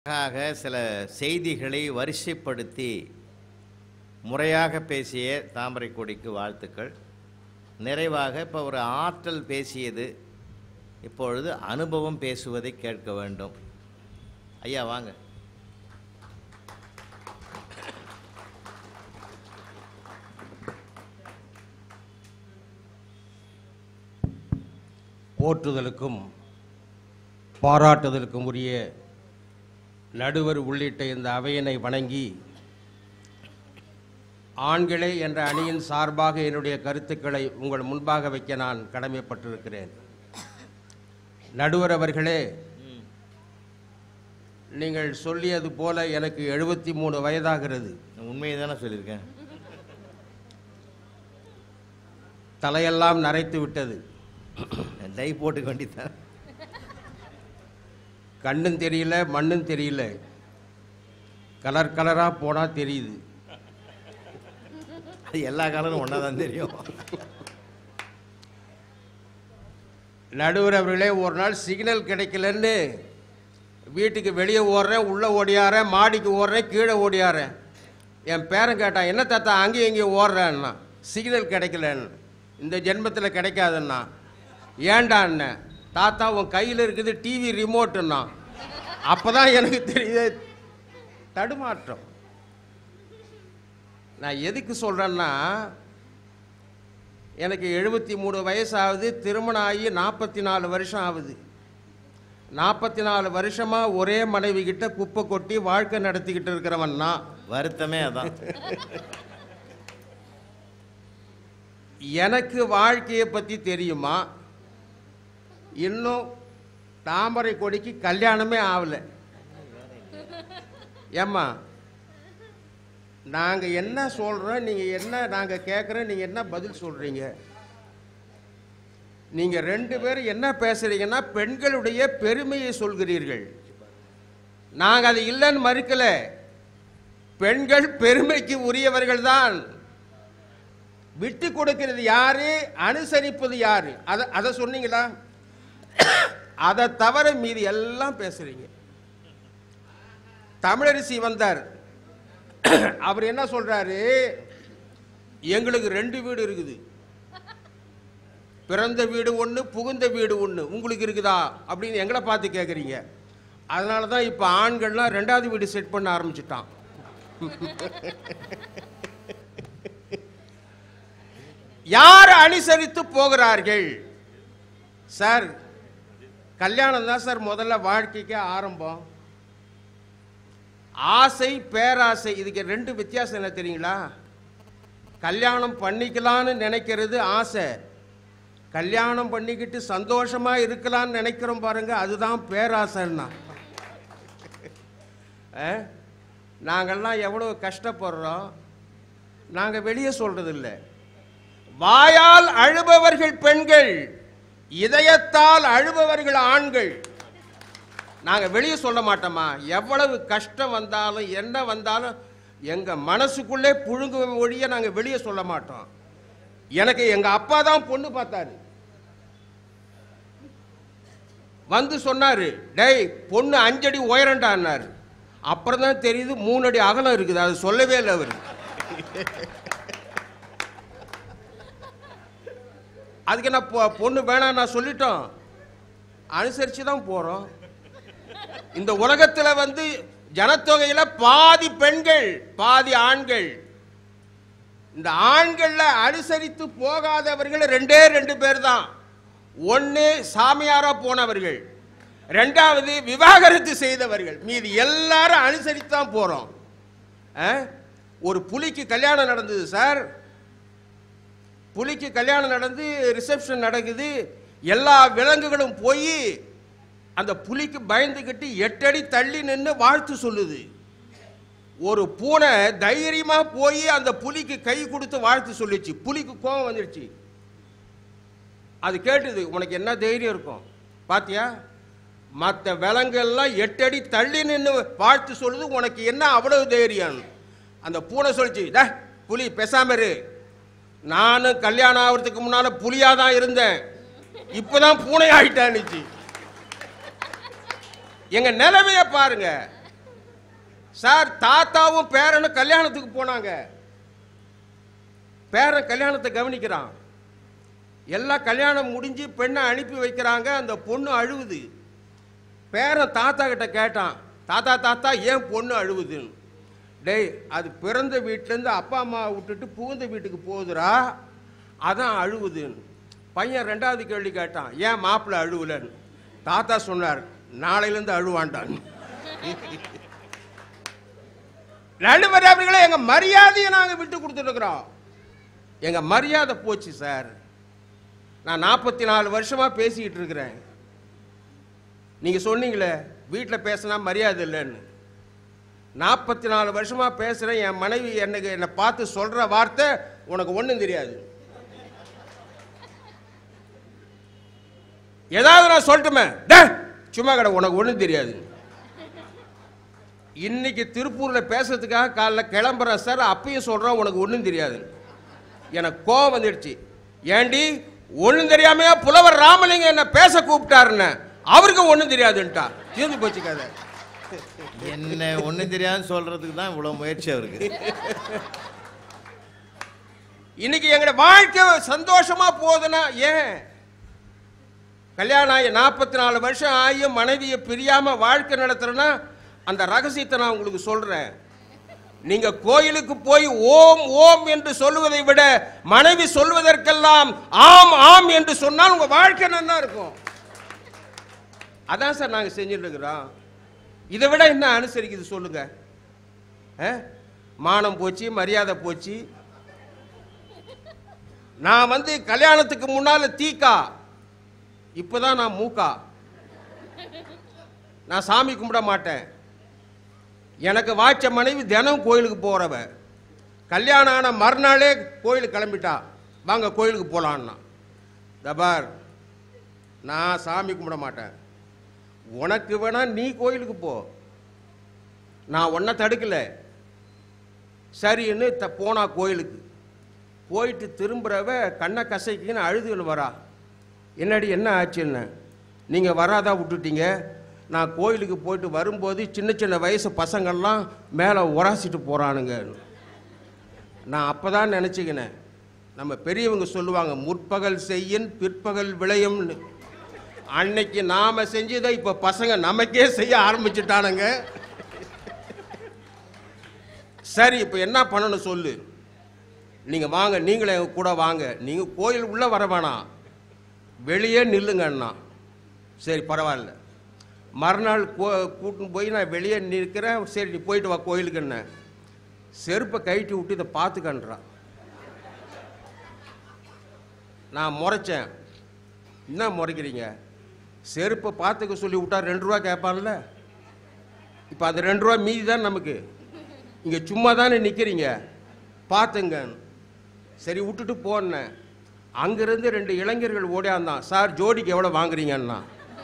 அழகாக சில செய்திகளை வரிசைப்படுத்தி முறையாக பேசிய தாமரை கொடிக்கு வாழ்த்துக்கள் நிறைவாக இப்போ ஒரு ஆற்றல் பேசியது இப்பொழுது அனுபவம் பேசுவதை கேட்க வேண்டும் ஐயா வாங்க போற்றுதலுக்கும் பாராட்டுதலுக்கும் உரிய நடுவர் உள்ளிட்ட இந்த அவையினை வணங்கி ஆண்களே என்ற அணியின் சார்பாக என்னுடைய கருத்துக்களை உங்கள் முன்பாக வைக்க நான் கடமைப்பட்டிருக்கிறேன் நடுவர் அவர்களே நீங்கள் சொல்லியது போல எனக்கு எழுபத்தி மூணு வயதாகிறது நான் உண்மையை தானே சொல்லியிருக்கேன் தலையெல்லாம் நரைத்து விட்டது டை போட்டுக்க வேண்டியதான் கண்ணும் தெரியல மண்ணும் தெரியல கலர் கலராக போனால் தெரியுது அது எல்லா காலமும் ஒன்றா தான் தெரியும் நடுவர் அவர்களே ஒரு நாள் சிக்னல் கிடைக்கலன்னு வீட்டுக்கு வெளியே ஓடுறேன் உள்ளே ஓடியாரேன் மாடிக்கு ஓடுறேன் கீழே ஓடியாரேன் என் பேரன் கேட்டான் என்ன தாத்தா அங்கேயும் இங்கேயும் ஓடுறேன்னா சிக்னல் கிடைக்கலன்னு இந்த ஜென்மத்தில் கிடைக்காதுன்னா ஏண்டான்னு தாத்தா உன் கையில் இருக்குது டிவி ரிமோட்டுன்னா அப்போ தான் எனக்கு தெரியுது தடுமாற்றம் நான் எதுக்கு சொல்கிறேன்னா எனக்கு எழுபத்தி மூணு வயசு ஆகுது திருமணம் ஆகி நாற்பத்தி நாலு வருஷம் ஆகுது நாற்பத்தி நாலு வருஷமாக ஒரே மனைவி கிட்ட குப்பை கொட்டி வாழ்க்கை நடத்திக்கிட்டு இருக்கிறவன் நான் வருத்தமே அதான் எனக்கு வாழ்க்கையை பற்றி தெரியுமா இன்னும் தாமரை கொடிக்கு கல்யாணமே ஆகலை ஏம்மா நாங்கள் என்ன சொல்கிறோம் நீங்கள் என்ன நாங்கள் கேட்குறோம் நீங்கள் என்ன பதில் சொல்கிறீங்க நீங்கள் ரெண்டு பேரும் என்ன பேசுகிறீங்கன்னா பெண்களுடைய பெருமையை சொல்கிறீர்கள் நாங்கள் அது இல்லைன்னு மறுக்கல பெண்கள் பெருமைக்கு உரியவர்கள் தான் விட்டு கொடுக்கிறது யாரு அனுசரிப்பது யாரு அதை அதை சொன்னீங்களா அதை தவிர மீதி எல்லாம் பேசுறீங்க தமிழரசி வந்தார் அவர் என்ன சொல்றாரு எங்களுக்கு ரெண்டு வீடு இருக்குது பிறந்த வீடு ஒன்று புகுந்த வீடு ஒன்று உங்களுக்கு இருக்குதா அப்படின்னு எங்களை பார்த்து கேட்குறீங்க அதனால தான் இப்போ ஆண்கள்லாம் ரெண்டாவது வீடு செட் பண்ண ஆரம்பிச்சிட்டான் யார் அனுசரித்து போகிறார்கள் சார் கல்யாணம் தான் சார் முதல்ல வாழ்க்கைக்கு ஆரம்பம் ஆசை பேராசை இதுக்கு ரெண்டு வித்தியாசம் என்ன தெரியுங்களா கல்யாணம் பண்ணிக்கலான்னு நினைக்கிறது ஆசை கல்யாணம் பண்ணிக்கிட்டு சந்தோஷமா இருக்கலாம்னு நினைக்கிறோம் பாருங்க அதுதான் பேராசைன்னா அஹ்? நாங்கெல்லாம் எவ்வளோ கஷ்டப்படுறோம் நாங்கள் வெளியே சொல்றது இல்லை வாயால் அழுபவர்கள் பெண்கள் இதயத்தால் அழுபவர்கள் ஆண்கள் நாங்க வெளியே சொல்ல மாட்டோமா எவ்வளவு கஷ்டம் வந்தாலும் என்ன வந்தாலும் எங்க மனசுக்குள்ளே புழுங்கு ஒழிய நாங்க வெளியே சொல்ல மாட்டோம் எனக்கு எங்க அப்பா தான் பொண்ணு பார்த்தாரு வந்து சொன்னாரு டேய் பொண்ணு அஞ்சடி உயரண்டான்னாரு அப்புறம் தான் தெரியுது மூணு அடி அகலம் இருக்குது அது சொல்லவே இல்லை அவர் அதுக்கு என்ன பொ- பொண்ணு வேணாம் நான் சொல்லிட்டோம் அனுசரித்து தான் போகிறோம் இந்த உலகத்தில் வந்து ஜனத்தொகையில் பாதி பெண்கள் பாதி ஆண்கள் இந்த ஆண்கள்ல அனுசரித்து போகாதவர்கள் ரெண்டே ரெண்டு பேர் தான் ஒன்று சாமியாரா போனவர்கள் ரெண்டாவது விவாகரத்து செய்தவர்கள் மீதி எல்லாரும் அனுசரித்து தான் போகிறோம் ஒரு புலிக்கு கல்யாணம் நடந்தது சார் புலிக்கு கல்யாணம் நடந்து ரிசப்ஷன் நடக்குது எல்லா விலங்குகளும் போய் அந்த புலிக்கு பயந்துக்கிட்டு எட்டடி தள்ளி நின்று வாழ்த்து சொல்லுது ஒரு பூனை தைரியமா போய் அந்த புலிக்கு கை கொடுத்து வாழ்த்து சொல்லிச்சு புலிக்கு கோபம் வந்துடுச்சு அது கேட்டுது உனக்கு என்ன தைரியம் இருக்கும் பாத்தியா மற்ற விலங்கெல்லாம் எட்டடி தள்ளி நின்று வாழ்த்து சொல்லுது உனக்கு என்ன அவ்வளவு தைரியம் அந்த பூனை சொல்லிச்சு "டே, புலி பேசாம இரு நானும் கல்யாணம் ஆகிறதுக்கு முன்னால புலியா தான் இருந்தேன் இப்பதான் பூனை ஆயிட்டான்னுச்சு எங்க நிலைமைய பாருங்க சார் தாத்தாவும் பேரனும் கல்யாணத்துக்கு போனாங்க பேரன் கல்யாணத்தை கவனிக்கிறான் எல்லாம் கல்யாணம் முடிஞ்சு பெண்ணை அனுப்பி வைக்கிறாங்க அந்த பொண்ணு அழுவுது பேரன் தாத்தா கிட்ட கேட்டான் தாத்தா தாத்தா ஏன் பொண்ணு அழுவுதுன்னு டேய் அது பிறந்த வீட்டிலேருந்து அப்பா அம்மா விட்டுட்டு புகுந்த வீட்டுக்கு போகுதுடா அதான் அழுவுதுன்னு பையன் ரெண்டாவது கேள்வி கேட்டான் ஏன் மாப்பிள்ளை அழுவலன்னு தாத்தா சொன்னார் நாளையிலேருந்து அழுவான்டான் நடுவர் அவர்களே எங்க மரியாதையை நாங்க விட்டு கொடுத்துருக்குறோம் எங்க மரியாதை போச்சு சார் நான் நாற்பத்தி நாலு வருஷமா பேசிக்கிட்டு இருக்கிறேன் நீங்க சொன்னீங்களே வீட்டில் பேசினா மரியாதை இல்லைன்னு நாற்பத்தி நாலு வருஷமா பேசுறேன் என் மனைவி எனக்கு என்னை பார்த்து சொல்ற வார்த்தை உனக்கு ஒன்றும் தெரியாது ஏதாவது நான் சொல்லட்டுமே டே சும்மா கடை உனக்கு ஒன்றும் தெரியாது இன்னைக்கு திருப்பூர்ல பேசுறதுக்காக காலைல கிளம்புறேன் சார் அப்பயும் சொல்றேன் உனக்கு ஒன்றும் தெரியாது எனக்கு கோவம் வந்துடுச்சு ஏண்டி ஒன்றும் தெரியாமையா புலவர் ராமலிங்கம் என்ன பேச கூப்பிட்டாருன்னு அவருக்கு ஒன்றும் தெரியாதுன்ட்டா தீர்ந்து போச்சு கதை என்ன ஒண்ணும் தெரியாதுன்னு சொல்றதுக்கு தான் இவ்வளவு முயற்சி அவருக்கு இன்னைக்கு எங்களோட வாழ்க்கை சந்தோஷமா போகுதுன்னா ஏன் கல்யாணம் ஆகி நாற்பத்தி நாலு வருஷம் ஆகியும் மனைவியை பிரியாம வாழ்க்கை நடத்துறேன்னா அந்த ரகசியத்தை நான் உங்களுக்கு சொல்றேன் நீங்க கோயிலுக்கு போய் ஓம் ஓம் என்று சொல்லுவதை விட மனைவி சொல்வதற்கெல்லாம் ஆம் ஆம் என்று சொன்னால் உங்க வாழ்க்கை நல்லா இருக்கும் அதான் சார் நாங்க செஞ்சுட்டு இருக்கிறோம் இதை விட என்ன அனுசரிக்குது சொல்லுங்க ஆ? மானம் போச்சு மரியாதை போச்சு நான் வந்து கல்யாணத்துக்கு முன்னால தீக்கா இப்பதான் நான் மூக்கா நான் சாமி கும்பிட மாட்டேன் எனக்கு வாய்ச்ச மனைவி தினம் கோயிலுக்கு போறவ கல்யாணம் ஆன மறுநாளே கோயிலுக்கு கிளம்பிட்டா வாங்க கோயிலுக்கு போலான்னா தபார் நான் சாமி கும்பிட மாட்டேன் உனக்கு வேணா நீ கோயிலுக்கு போ நான் உன்னை தடுக்கல சரின்னு த போனா கோயிலுக்கு போயிட்டு திரும்புறவ கண்ணை கசைக்குன்னு அழுதுன்னு வரா என்னடி என்ன ஆச்சுன்னு நீங்கள் வராதா விட்டுட்டீங்க நான் கோயிலுக்கு போயிட்டு வரும்போது சின்ன சின்ன வயசு பசங்கள்லாம் மேலே உராசிட்டு போகிறானுங்க நான் அப்போ தான் நினச்சிக்கினேன் நம்ம பெரியவங்க சொல்லுவாங்க முற்பகல் செய்யின் பிற்பகல் விளையும்னு அன்னைக்கு நாம செஞ்சதை இப்போ பசங்க நமக்கே செய்ய ஆரம்பிச்சுட்டானுங்க சரி இப்போ என்ன பண்ணணும் சொல்லு நீங்க வாங்க நீங்களே எங்க கூட வாங்க நீங்க கோயில் உள்ள வர வேணாம் வெளியே நில்லுங்க அண்ணா சரி பரவாயில்ல மறுநாள் கோ கூட்டின்னு போய் நான் வெளியே நிற்கிறேன் சரி நீ போயிட்டு வா கோயிலுக்கு என்ன செருப்பை கழட்டி விட்டு இதை பார்த்துக்கன்றான் நான் முறைச்சேன் என்ன முறைக்கிறீங்க செருப்பை பார்த்துக்க சொல்லி விட்டா ரெண்டு ரூபா கேட்பான்ல இப்போ அந்த ரெண்டு ரூபா மீதி தான் நமக்கு இங்கே சும்மா தானே நிற்கிறீங்க பார்த்துங்க சரி விட்டுட்டு போனேன் அங்கிருந்து ரெண்டு இளைஞர்கள் ஓடியாந்தான் சார் ஜோடிக்கு எவ்வளோ வாங்குறீங்கன்னா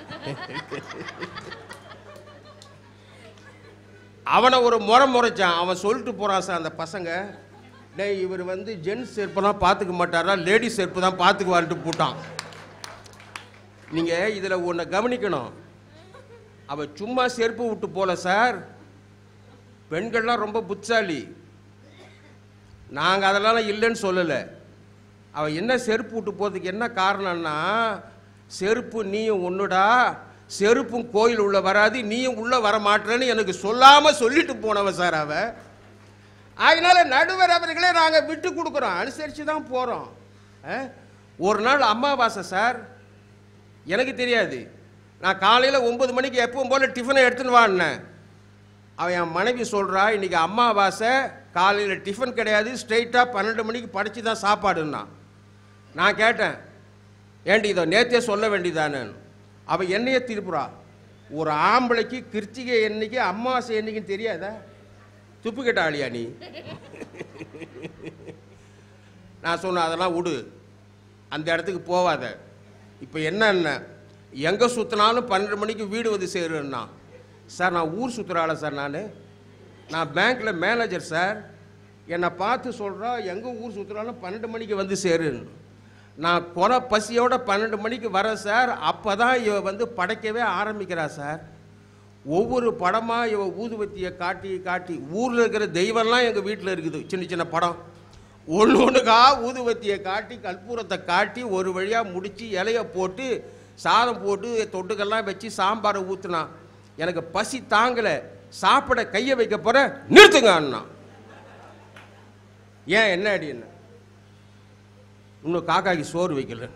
அவனை ஒரு முறை முறைச்சான் அவன் சொல்லிட்டு போறான் சார் அந்த பசங்க டேய் இவர் வந்து ஜென்ஸ் செருப்பெல்லாம் பார்த்துக்க மாட்டாரா லேடிஸ் செருப்பு தான் பார்த்துக்குவான்ட்டு போட்டான் நீங்கள் இதில் ஒன்றை கவனிக்கணும் அவன் சும்மா செருப்பு விட்டு போல சார் பெண்கள்லாம் ரொம்ப புத்தாலி நாங்கள் அதெல்லாம் இல்லைன்னு சொல்லலை அவன் என்ன செருப்பு விட்டு போகிறதுக்கு என்ன காரணம்னா செருப்பு நீயும் ஒன்றுடா செருப்பும் கோயில் உள்ள வராது நீயும் உள்ள வர மாட்டேன்னு எனக்கு சொல்லாம சொல்லிட்டு போனவன் சார் அவ அதனால நடுவர் அவர்களே நாங்கள் விட்டு கொடுக்குறோம் அனுசரித்து தான் போகிறோம் ஒரு நாள் அமாவாசை சார் எனக்கு தெரியாது நான் காலையில் ஒன்பது மணிக்கு எப்பவும் போல டிஃபனை எடுத்துன்னு வான்னேன் அவன் என் மனைவி சொல்கிறா இன்னைக்கு அம்மாவாசை காலையில் டிஃபன் கிடையாது ஸ்ட்ரெயிட்டாக பன்னெண்டு மணிக்கு படித்து தான் சாப்பாடுன்னா நான் கேட்டேன் ஏண்டி இதை நேத்தே சொல்ல வேண்டியதானு அவள் என்னையே திருப்புறா ஒரு ஆம்பளைக்கு கிருத்திகை என்னைக்கு அமாவாசை என்னைக்குன்னு தெரியாதா துப்பு கேட்ட ஆளியா நீ நான் சொன்னேன் அதெல்லாம் விடு அந்த இடத்துக்கு போவாத இப்போ என்னென்ன எங்கே சுற்றினாலும் பன்னெண்டு மணிக்கு வீடு வந்து சேருன்னா சார் நான் ஊர் சுற்றுற ஆளா சார் நான் நான் பேங்க்கில் மேனேஜர் சார் என்னை பார்த்து சொல்கிறா எங்கே ஊர் சுற்றுறாலும் பன்னெண்டு மணிக்கு வந்து சேருன்னு நான் கொலை பசியோட பன்னெண்டு மணிக்கு வரேன் சார் அப்போ தான் இவ வந்து படைக்கவே ஆரம்பிக்கிறா சார் ஒவ்வொரு படமா இவ ஊதுவத்தியை காட்டி காட்டி ஊர்ல இருக்கிற தெய்வம்லாம் எங்க வீட்டில் இருக்குது சின்ன சின்ன படம் ஒன்று ஒன்றுக்கா ஊதுவத்தியை காட்டி கற்பூரத்தை காட்டி ஒரு வழியா முடிச்சு இலைய போட்டு சாதம் போட்டு தொட்டுக்கெல்லாம் வச்சு சாம்பாரை ஊத்துனா எனக்கு பசி தாங்கல சாப்பிட கையை வைக்க போற நிறுத்துங்க அண்ணா ஏன் என்ன அடி என்ன இன்னும் காக்காய்க்கு சோறு வைக்கல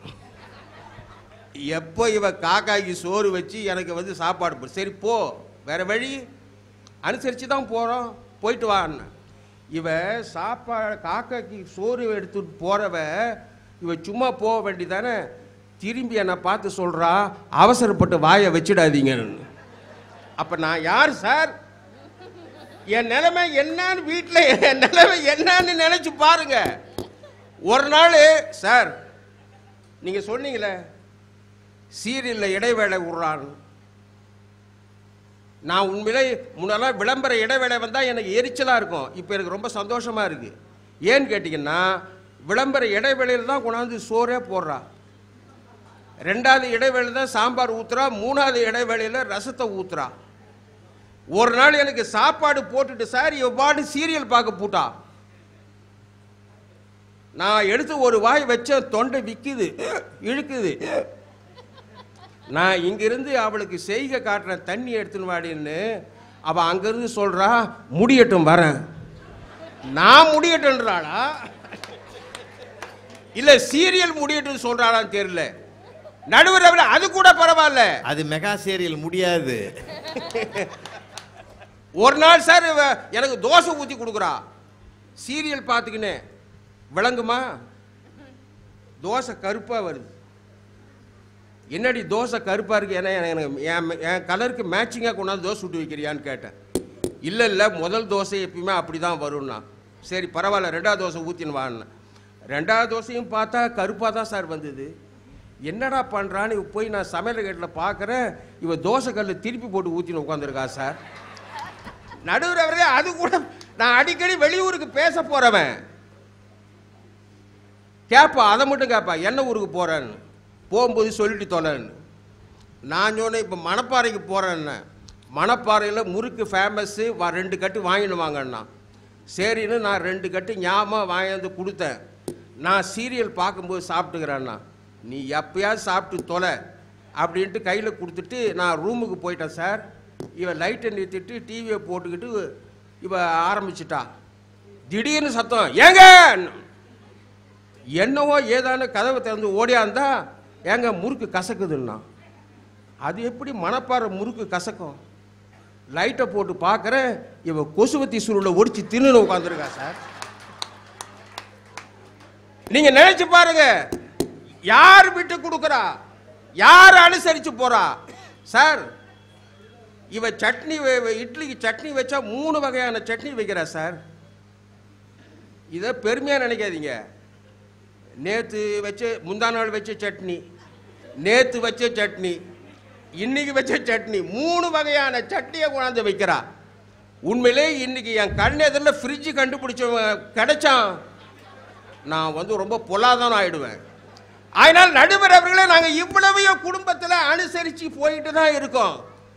எப்போ இவ காக்காய்க்கு சோறு வச்சு எனக்கு வந்து சாப்பாடு போடு சரி போ வேற வழி அனுசரித்து தான் போகிறோம் போயிட்டு வா அண்ணன் இவ சாப்பாடு காக்காய்க்கு சோறு எடுத்துட்டு போறவ இவ சும்மா போக வேண்டியதானே திரும்பி என்னை பார்த்து சொல்றா அவசரப்பட்டு வாயை வச்சிடாதீங்கன்னு அப்ப நான் யார் சார் என் நிலைமை என்னன்னு வீட்டில் என் நிலைமை என்னன்னு நினைச்சு பாருங்க ஒரு நாள் சார் நீங்க சொன்னீங்களே சீரியல்ல இடைவேளை விடுறான் நான் உண்மையிலே முன்னெல்லாம் விளம்பர இடைவேளை வந்தால் எனக்கு எரிச்சலாக இருக்கும் இப்போ எனக்கு ரொம்ப சந்தோஷமாக இருக்குது ஏன்னு கேட்டிங்கன்னா விளம்பர இடைவேளையில் தான் கொண்டாந்து சோறே போடுறா ரெண்டாவது இடைவேளை தான் சாம்பார் ஊத்துறா மூணாவது இடைவேளையில் ரசத்தை ஊத்துறா ஒரு நாள் எனக்கு சாப்பாடு போட்டுட்டு சார் இவ பாட்டு சீரியல் பார்க்க போட்டா நான் எடுத்து ஒரு வாய் வச்ச தொண்டை விக்குது இழுக்குது நான் இங்கிருந்து அவளுக்கு செய்கை காட்டுறேன் தண்ணி எடுத்துன்னு வாடின்னு அவள் அங்கிருந்து சொல்றா முடியட்டும் வரேன் நான் முடியட்டும்ன்றாளா இல்ல சீரியல் முடியட்டும் சொல்றாளான்னு தெரியல நடுவர் அவள அது கூட பரவாயில்ல அது மெகா சீரியல் முடியாது ஒரு நாள் சார் இவ எனக்கு தோசை ஊற்றி கொடுக்குறா சீரியல் பார்த்துக்கினே விளங்குமா தோசை கருப்பாக வருது என்னடி தோசை கருப்பாக இருக்கு ஏன்னா எனக்கு என் என் கலருக்கு மேட்சிங்காக கொண்டாந்து தோசை சுட்டு வைக்கிறியான்னு கேட்டேன் இல்லை இல்லை முதல் தோசை எப்பயுமே அப்படி தான் வரும்னா சரி பரவாயில்ல ரெண்டாவது தோசை ஊற்றின்னு வான்னு ரெண்டாவது தோசையும் பார்த்தா கருப்பாக தான் சார் வந்தது என்னடா பண்ணுறான்னு இவ போய் நான் சமையல் கட்டில் பார்க்குறேன் இவ தோசை கல்ல திருப்பி போட்டு ஊற்றின்னு உட்காந்துருக்கா சார் நடுவர் அவர்களே அது கூட நான் அடிக்கடி வெளியூருக்கு பேச போறவன் கேப்பா அதை மட்டும் கேப்பா என்ன ஊருக்கு போறேன்னு போகும்போது சொல்லிட்டு தொலைன்னு நான் சொன்னேன் இப்போ மணப்பாறைக்கு போறேன்னு மணப்பாறையில் முறுக்கு ஃபேமஸ்ஸு வா ரெண்டு கட்டு வாங்கிட்டு வாங்கண்ணா சரின்னு நான் ரெண்டு கட்டு ஞாபகம் வாங்கிட்டு கொடுத்தேன் நான் சீரியல் பார்க்கும்போது சாப்பிட்டுக்கிறேன்னா நீ எப்பயாவது சாப்பிட்டு தொலை அப்படின்ட்டு கையில் கொடுத்துட்டு நான் ரூமுக்கு போயிட்டேன் சார் இவன் லைட்டை நிறுத்திட்டு டிவியை போட்டுக்கிட்டு இவ ஆரம்பிச்சிட்டா திடீர்னு சத்தம் ஏங்க என்னவோ ஏதான கதவை திறந்து ஓடியாந்தா ஏங்க முறுக்கு கசக்குதுன்னா அது எப்படி மணப்பாறை முறுக்கு கசக்கும் லைட்டை போட்டு பார்க்குறேன் இவ கொசுவத்தி சுருளை ஒடிச்சு தின்னு உட்காந்துருக்கா சார் நீங்க நினைச்சு பாருங்க யார் விட்டு கொடுக்குறா யார் அனுசரிச்சு போறா சார் இவ சட்னி வே- வே- இட்லிக்கு சட்னி வச்சா மூணு வகையான சட்னி வைக்கிறா சார் இதை பெருமையா நினைக்காதீங்க நேத்து வச்ச முந்தா நாள் வச்ச சட்னி நேத்து வச்ச சட்னி இன்னைக்கு வச்ச சட்னி மூணு வகையான சட்னியை கொண்டாந்து வைக்கிறா உண்மையிலே இன்னைக்கு என் கண் எதிரில் ஃப்ரிட்ஜ் கண்டுபிடிச்சவன் கிடைச்சான் நான் வந்து ரொம்ப பொல்லாதான் ஆயிடுவேன் அதனால் நடுவர் அவர்களே நாங்கள் இவ்வளவையும் குடும்பத்தில் அனுசரித்து போயிட்டு தான் இருக்கோம்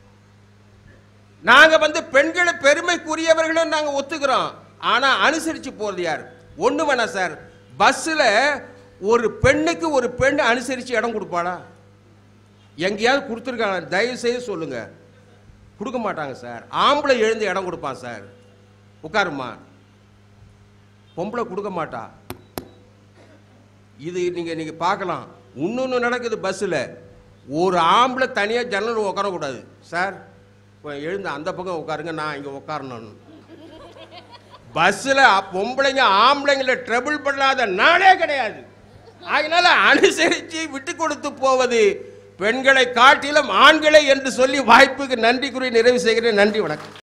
நாங்க வந்து பெண்களை பெருமைக்குரியவர்களும் நாங்க ஒத்துக்கிறோம் ஆனா அனுசரிச்சு போறது யார் ஒண்ணு வேணாம் சார் பஸ்ல ஒரு பெண்ணுக்கு ஒரு பெண் அனுசரிச்சு இடம் கொடுப்பாளா எங்கேயாவது கொடுத்துருக்காங்க தயவு செய்து சொல்லுங்க கொடுக்க மாட்டாங்க சார் ஆம்பளை எழுந்து இடம் கொடுப்பான் சார் உட்காருமா பொம்பளை கொடுக்க மாட்டா இது நீங்க நீங்க பார்க்கலாம் இன்னொன்று நடக்குது பஸ்ஸில் ஒரு ஆம்பளை தனியாக ஜன்னல் உட்காரக்கூடாது சார் இப்போ எழுந்து அந்த பக்கம் உட்காருங்க நான் இங்கே உட்காரணும் பஸ்ஸில் பொம்பளைங்க ஆம்பளைங்களை ட்ரபிள் பண்ணாத நாளே கிடையாது அதனால அனுசரித்து விட்டு கொடுத்து போவது பெண்களை காட்டிலும் ஆண்களை என்று சொல்லி வாய்ப்புக்கு நன்றி கூறி நிறைவு செய்கிறேன் நன்றி வணக்கம்